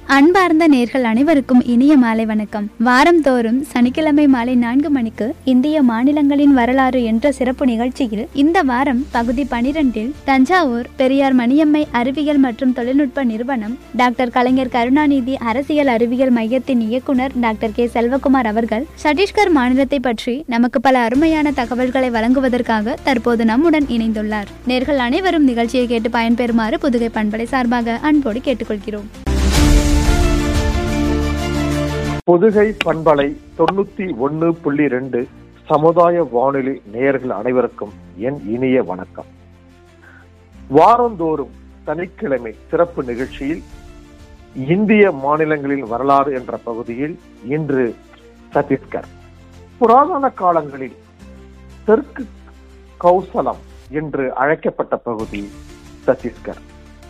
அன்பார்ந்த நேர்கள் அனைவருக்கும் இனிய மாலை வணக்கம் வாரந்தோறும் சனிக்கிழமை மாலை நான்கு மணிக்கு இந்திய மாநிலங்களின் வரலாறு என்ற சிறப்பு நிகழ்ச்சியில் இந்த வாரம் பகுதி பனிரெண்டில் தஞ்சாவூர் பெரியார் மணியம்மை அறிவியல் மற்றும் தொழில்நுட்ப நிறுவனம் டாக்டர் கலைஞர் கருணாநிதி அரசியல் அறிவியல் மையத்தின் இயக்குனர் டாக்டர் கே செல்வகுமார் அவர்கள் சத்தீஸ்கர் மாநிலத்தை பற்றி நமக்கு பல அருமையான தகவல்களை வழங்குவதற்காக தற்போது நம்முடன் இணைந்துள்ளார் நேர்கள் அனைவரும் நிகழ்ச்சியை கேட்டு பயன்பெறுமாறு புதுகை பண்பலை சார்பாக அன்போடு கேட்டுக்கொள்கிறோம் புதுகை பண்பலை தொண்ணூத்தி ஒன்னு புள்ளி ரெண்டு சமுதாய வானொலி நேயர்கள் அனைவருக்கும் என் இனிய வணக்கம் வாரந்தோறும் சனிக்கிழமை சிறப்பு நிகழ்ச்சியில் இந்திய மாநிலங்களின் வரலாறு என்ற பகுதியில் இன்று சத்தீஸ்கர் புராதன காலங்களில் தெற்கு கௌசலம் என்று அழைக்கப்பட்ட பகுதி சத்தீஸ்கர்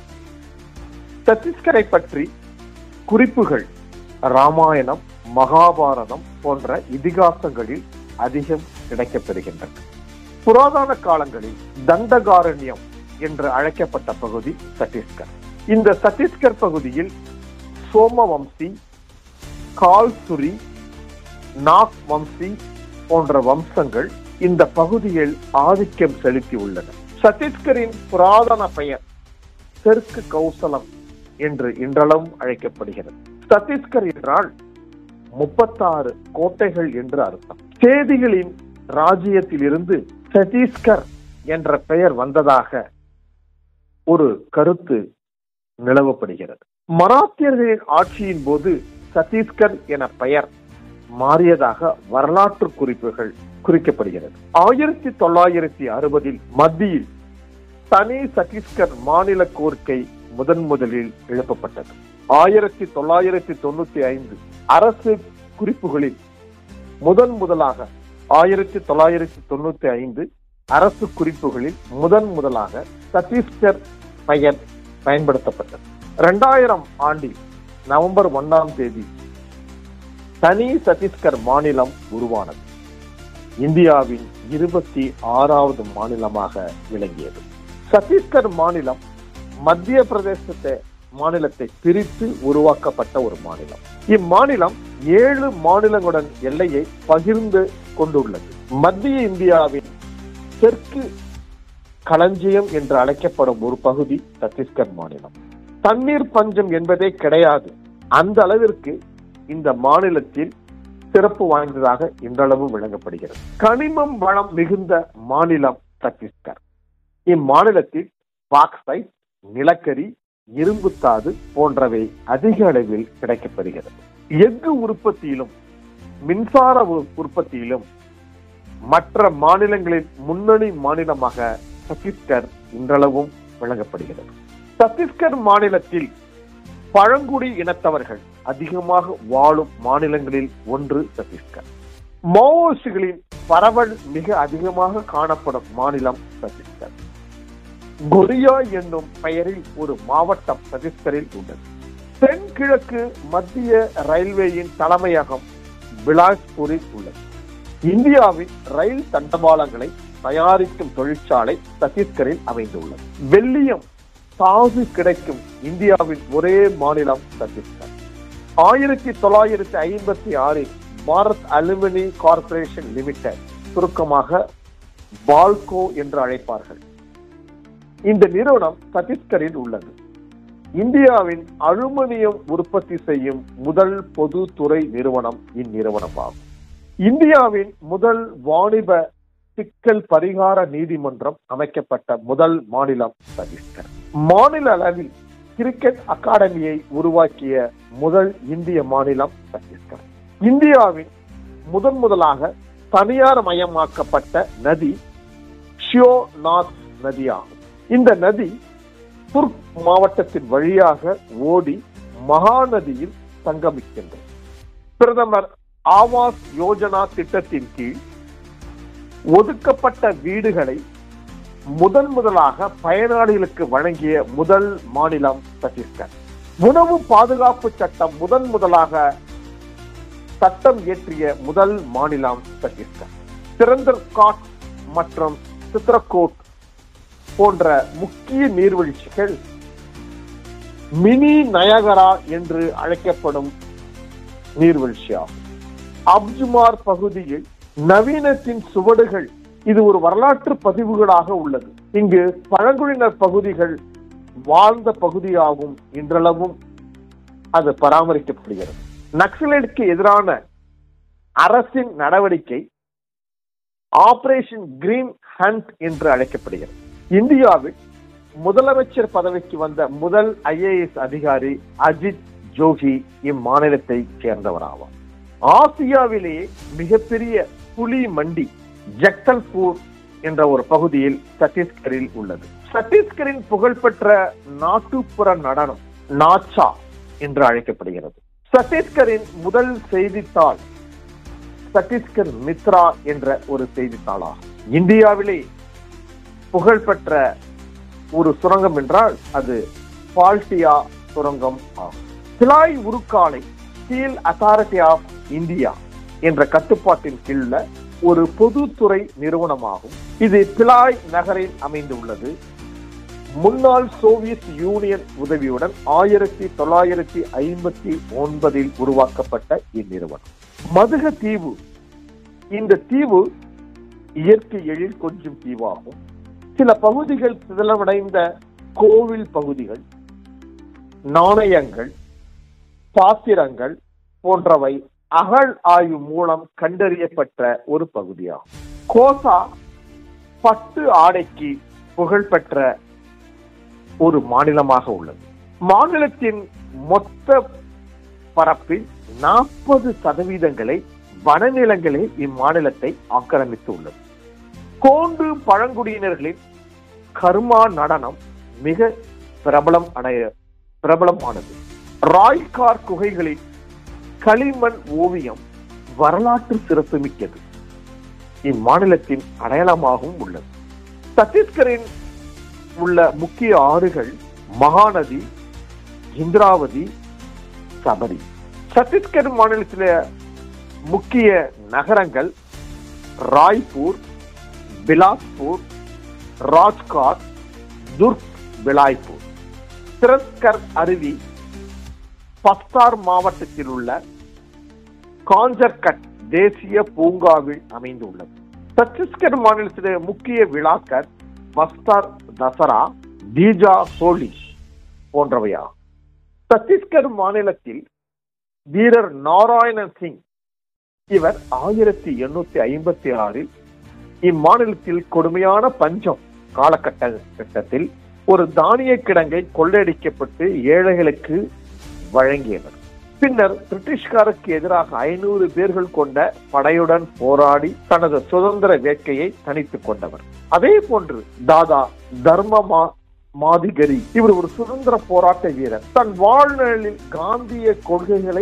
சத்தீஸ்கரை பற்றி குறிப்புகள் ராமாயணம் மகாபாரதம் போன்ற இதிகாசங்களில் அதிகம் கிடைக்கப்பெறுகின்றன புராதன காலங்களில் தண்டகாரண்யம் என்று அழைக்கப்பட்ட பகுதி சத்தீஸ்கர் இந்த சத்தீஸ்கர் பகுதியில் சோமவம்சி கால்சுரி நாக் வம்சி போன்ற வம்சங்கள் இந்த பகுதியில் ஆதிக்கம் செலுத்தி உள்ளன சத்தீஸ்கரின் புராதன பெயர் தெற்கு கௌசலம் என்று இன்றளவும் அழைக்கப்படுகிறது சத்தீஸ்கர் என்றால் முப்பத்தாறு கோட்டைகள் என்று அர்த்தம் சேதிகளின் ராஜ்யத்தில் இருந்து சத்தீஸ்கர் என்ற பெயர் வந்ததாக ஒரு கருத்து நிலவப்படுகிறது மராத்தியர்களின் ஆட்சியின் போது சத்தீஸ்கர் என பெயர் மாறியதாக வரலாற்று குறிப்புகள் குறிக்கப்படுகிறது ஆயிரத்தி தொள்ளாயிரத்தி அறுபதில் மத்தியில் தனி சத்தீஸ்கர் மாநில கோரிக்கை முதன் முதலில் எழுப்பப்பட்டது ஆயிரத்தி தொள்ளாயிரத்தி தொண்ணூத்தி ஐந்து அரசு குறிப்புகளில் முதன் முதலாக ஆயிரத்தி தொள்ளாயிரத்தி தொண்ணூத்தி ஐந்து அரசு குறிப்புகளில் முதன் முதலாக சத்தீஸ்கர் பெயர் பயன்படுத்தப்பட்டது இரண்டாயிரம் ஆண்டில் நவம்பர் ஒன்னாம் தேதி தனி சத்தீஸ்கர் மாநிலம் உருவானது இந்தியாவின் இருபத்தி ஆறாவது மாநிலமாக விளங்கியது சத்தீஸ்கர் மாநிலம் மத்திய பிரதேசத்தை மாநிலத்தை பிரித்து உருவாக்கப்பட்ட ஒரு மாநிலம் இம்மாநிலம் ஏழு மாநிலங்களுடன் எல்லையை பகிர்ந்து கொண்டுள்ளது மத்திய இந்தியாவின் தெற்கு களஞ்சியம் என்று அழைக்கப்படும் ஒரு பகுதி சத்தீஸ்கர் மாநிலம் தண்ணீர் பஞ்சம் என்பதே கிடையாது அந்த அளவிற்கு இந்த மாநிலத்தில் சிறப்பு வாய்ந்ததாக இன்றளவு விளங்கப்படுகிறது கனிமம் வளம் மிகுந்த மாநிலம் சத்தீஸ்கர் இம்மாநிலத்தில் பாக்சைட் நிலக்கரி இரும்புத்தாது போன்றவை அதிக அளவில் கிடைக்கப்பெறுகிறது எஃகு உற்பத்தியிலும் மின்சார உற்பத்தியிலும் மற்ற மாநிலங்களின் முன்னணி மாநிலமாக சத்தீஸ்கர் இன்றளவும் விளங்கப்படுகிறது சத்தீஸ்கர் மாநிலத்தில் பழங்குடி இனத்தவர்கள் அதிகமாக வாழும் மாநிலங்களில் ஒன்று சத்தீஸ்கர் மாவோயிஸ்டுகளின் பரவல் மிக அதிகமாக காணப்படும் மாநிலம் சத்தீஸ்கர் கொரியா என்னும் பெயரில் ஒரு மாவட்டம் சத்தீஸ்கரில் உள்ளது தென்கிழக்கு மத்திய ரயில்வேயின் தலைமையகம் பிலாஸ்பூரில் உள்ளது இந்தியாவின் ரயில் தண்டவாளங்களை தயாரிக்கும் தொழிற்சாலை சத்தீஸ்கரில் அமைந்துள்ளது வெள்ளியம் தாது கிடைக்கும் இந்தியாவின் ஒரே மாநிலம் சத்தீஸ்கர் ஆயிரத்தி தொள்ளாயிரத்தி ஐம்பத்தி ஆறில் பாரத் அலுமினி கார்பரேஷன் லிமிடெட் சுருக்கமாக பால்கோ என்று அழைப்பார்கள் இந்த நிறுவனம் சத்தீஸ்கரில் உள்ளது இந்தியாவின் அலுமினியம் உற்பத்தி செய்யும் முதல் பொது துறை நிறுவனம் இந்நிறுவனமாகும் இந்தியாவின் முதல் வாணிப சிக்கல் பரிகார நீதிமன்றம் அமைக்கப்பட்ட முதல் மாநிலம் சத்தீஸ்கர் மாநில அளவில் கிரிக்கெட் அகாடமியை உருவாக்கிய முதல் இந்திய மாநிலம் சத்தீஸ்கர் இந்தியாவின் முதன் முதலாக தனியார் மயமாக்கப்பட்ட நதி ஷியோநாத் நதியாகும் இந்த நதி துர்க் மாவட்டத்தின் வழியாக ஓடி மகாநதியில் சங்கமிக்கின்றது பிரதமர் ஆவாஸ் யோஜனா திட்டத்தின் கீழ் ஒதுக்கப்பட்ட வீடுகளை முதன் முதலாக பயனாளிகளுக்கு வழங்கிய முதல் மாநிலம் சத்தீஸ்கர் உணவு பாதுகாப்பு சட்டம் முதன் முதலாக சட்டம் இயற்றிய முதல் மாநிலம் சத்தீஸ்கர் திறந்தர்காட் மற்றும் சித்ரகோட் போன்ற முக்கிய நீர்வீழ்ச்சிகள் மினி நயகரா என்று அழைக்கப்படும் நீர்வீழ்ச்சியாகும் அப்ஜுமார் பகுதியில் நவீனத்தின் சுவடுகள் இது ஒரு வரலாற்று பதிவுகளாக உள்ளது இங்கு பழங்குடியினர் பகுதிகள் வாழ்ந்த பகுதியாகும் இன்றளவும் அது பராமரிக்கப்படுகிறது நக்சலைட்டுக்கு எதிரான அரசின் நடவடிக்கை ஆபரேஷன் கிரீன் ஹண்ட் என்று அழைக்கப்படுகிறது இந்தியாவில் முதலமைச்சர் பதவிக்கு வந்த முதல் ஐஏஎஸ் அதிகாரி அஜித் ஜோகி இம்மாநிலத்தை சேர்ந்தவராவார் ஆசியாவிலேயே மிகப்பெரிய புலி மண்டி ஜக்தல்பூர் என்ற ஒரு பகுதியில் சத்தீஸ்கரில் உள்ளது சத்தீஸ்கரின் புகழ்பெற்ற நாட்டுப்புற நடனம் நாச்சா என்று அழைக்கப்படுகிறது சத்தீஸ்கரின் முதல் செய்தித்தாள் சத்தீஸ்கர் மித்ரா என்ற ஒரு செய்தித்தாளாகும் இந்தியாவிலே புகழ்பெற்ற ஒரு சுரங்கம் என்றால் அது பால்டியா சுரங்கம் ஆகும் சிலாய் உருக்காலை ஸ்டீல் அத்தாரிட்டி ஆஃப் இந்தியா என்ற கட்டுப்பாட்டின் கீழ் ஒரு பொதுத்துறை நிறுவனமாகும் இது பிலாய் நகரில் அமைந்துள்ளது முன்னாள் சோவியத் யூனியன் உதவியுடன் ஆயிரத்தி தொள்ளாயிரத்தி ஐம்பத்தி ஒன்பதில் உருவாக்கப்பட்ட இந்நிறுவனம் மதுக தீவு இந்த தீவு இயற்கை எழில் கொஞ்சம் தீவாகும் சில பகுதிகள் சிதலமடைந்த கோவில் பகுதிகள் நாணயங்கள் பாத்திரங்கள் போன்றவை அகழ் ஆய்வு மூலம் கண்டறியப்பட்ட ஒரு பகுதியாகும் கோசா பட்டு ஆடைக்கு புகழ்பெற்ற ஒரு மாநிலமாக உள்ளது மாநிலத்தின் மொத்த பரப்பில் நாற்பது சதவீதங்களை வனநிலங்களே இம்மாநிலத்தை ஆக்கிரமித்து உள்ளது கோண்டு பழங்குடியினர்களின் கர்மா நடனம் மிக பிரபலம் அடைய பிரபலமானது ராய்கார் குகைகளில் களிமண் ஓவியம் வரலாற்று சிறப்புமிக்கது இம்மாநிலத்தின் அடையாளமாகவும் உள்ளது சத்தீஸ்கரின் உள்ள முக்கிய ஆறுகள் மகாநதி இந்திராவதி சபரி சத்தீஸ்கர் மாநிலத்தில முக்கிய நகரங்கள் ராய்பூர் பிலாஸ்பூர் ராஜ்காட் துர்க் பிலாய்பூர் திரஸ்கர் அருவி பஸ்தார் மாவட்டத்தில் உள்ள காஞ்சர்கட் தேசிய பூங்காவில் அமைந்துள்ளது சத்தீஸ்கர் மாநிலத்திலே முக்கிய விழாக்கள் பஸ்தார் தசரா தீஜா ஹோலி போன்றவையாகும் சத்தீஸ்கர் மாநிலத்தில் வீரர் நாராயணன் சிங் இவர் ஆயிரத்தி எண்ணூத்தி ஐம்பத்தி ஆறில் இம்மாநிலத்தில் கொடுமையான பஞ்சம் காலகட்ட கட்டத்தில் ஒரு தானிய கிடங்கை கொள்ளையடிக்கப்பட்டு ஏழைகளுக்கு வழங்கியவர் பின்னர் பிரிட்டிஷ்காருக்கு எதிராக ஐநூறு பேர்கள் கொண்ட படையுடன் போராடி தனது சுதந்திர வேட்கையை தனித்துக் கொண்டவர் அதே போன்று தாதா தர்மமா மாதிகரி இவர் ஒரு சுதந்திர போராட்ட வீரர் தன் வாழ்நாளில் காந்திய கொள்கைகளை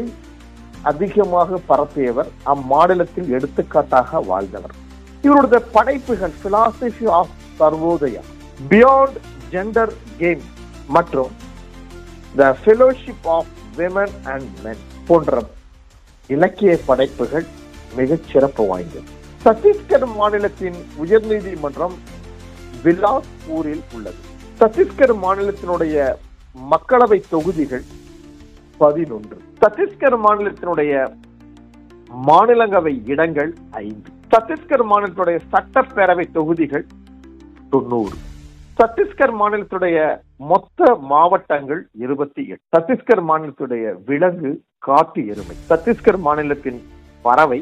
அதிகமாக பரப்பியவர் அம்மாநிலத்தில் எடுத்துக்காட்டாக வாழ்ந்தவர் இவருடைய படைப்புகள் philosophy of Sarvodaya beyond gender game மற்றும் the fellowship of women and men போன்ற இலக்கிய படைப்புகள் மிகச் சிறப்பு வாய்ந்தது சத்தீஸ்கர் மாநிலத்தின் உயர்நீதிமன்றம் பிலாஸ்பூரில் உள்ளது சத்தீஸ்கர் மாநிலத்தினுடைய மக்களவை தொகுதிகள் பதினொன்று சத்தீஸ்கர் மாநிலத்தினுடைய மாநிலங்களவை இடங்கள் ஐந்து சத்தீஸ்கர் மாநிலத்துடைய சட்டப்பேரவை தொகுதிகள் தொண்ணூறு சத்தீஸ்கர் மாநிலத்துடைய மொத்த மாவட்டங்கள் இருபத்தி எட்டு சத்தீஸ்கர் மாநிலத்துடைய விலங்கு காட்டு எருமை சத்தீஸ்கர் மாநிலத்தின் பறவை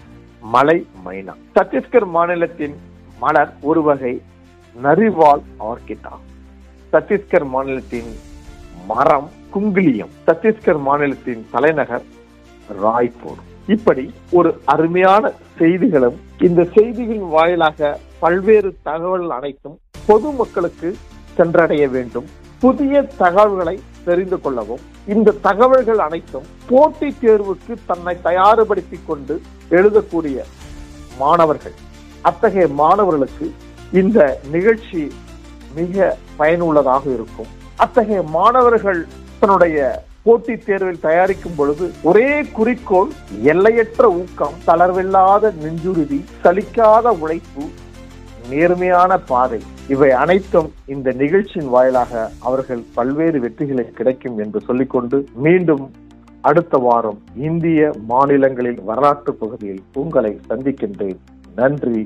மலை மைனா சத்தீஸ்கர் மாநிலத்தின் மலர் ஒரு வகை நரிவால் ஆர்கிட் ஆகும் சத்தீஸ்கர் மாநிலத்தின் மரம் குங்கிலியம் சத்தீஸ்கர் மாநிலத்தின் தலைநகர் ராய்பூர் இப்படி ஒரு அருமையான செய்திகளும் இந்த செய்திகளின் வாயிலாக பல்வேறு தகவல் அனைத்தும் பொதுமக்களுக்கு சென்றடைய வேண்டும் புதிய தகவல்களை தெரிந்து கொள்ளவும் இந்த தகவல்கள் அனைத்தும் போட்டித் தேர்வுக்கு தன்னை தயார்படுத்திக் கொண்டு எழுதக்கூடிய மாணவர்கள் அத்தகைய மாணவர்களுக்கு இந்த நிகழ்ச்சி மிக பயனுள்ளதாக இருக்கும் அத்தகைய மாணவர்கள் தன்னுடைய போட்டித் தேர்வில் தயாரிக்கும் பொழுது ஒரே குறிக்கோள் எல்லையற்ற ஊக்கம் தளர்வில்லாத நெஞ்சுறுதி சலிக்காத உழைப்பு நேர்மையான பாதை இவை அனைத்தும் இந்த நிகழ்ச்சியின் வாயிலாக அவர்கள் பல்வேறு வெற்றிகளை கிடைக்கும் என்று சொல்லிக்கொண்டு மீண்டும் அடுத்த வாரம் இந்திய மாநிலங்களின் வரலாற்று பகுதியில் உங்களை சந்திக்கின்றேன் நன்றி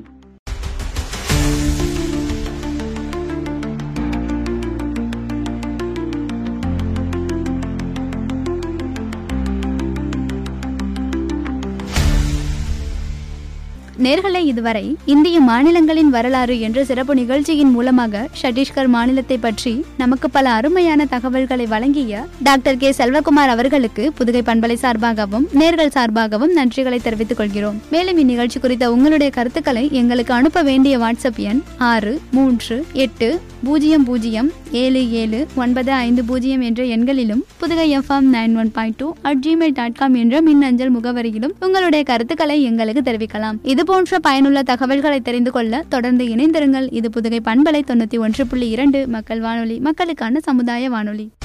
நேர்களை இதுவரை இந்திய மாநிலங்களின் வரலாறு என்ற சிறப்பு நிகழ்ச்சியின் மூலமாக சத்தீஸ்கர் மாநிலத்தை பற்றி நமக்கு பல அருமையான தகவல்களை வழங்கிய டாக்டர் கே செல்வகுமார் அவர்களுக்கு புதுகை பண்பலை சார்பாகவும் நேர்கள் சார்பாகவும் நன்றிகளை தெரிவித்துக் கொள்கிறோம் மேலும் இந்நிகழ்ச்சி குறித்த உங்களுடைய கருத்துக்களை எங்களுக்கு அனுப்ப வேண்டிய வாட்ஸ்அப் எண் ஆறு மூன்று எட்டு பூஜ்ஜியம் பூஜ்ஜியம் ஏழு ஏழு ஒன்பது ஐந்து பூஜ்ஜியம் என்ற எண்களிலும் Pudhugai FM nine one point two at Gmail dot com என்ற மின்னஞ்சல் முகவரியிலும் உங்களுடைய கருத்துக்களை எங்களுக்கு தெரிவிக்கலாம் இது போன்ற பயனுள்ள தகவல்களை தெரிந்து கொள்ள தொடர்ந்து இணைந்திருங்கள் இது புதுகை பண்பலை தொண்ணூத்தி ஒன்று புள்ளி இரண்டு மக்கள் வானொலி மக்களுக்கான சமுதாய வானொலி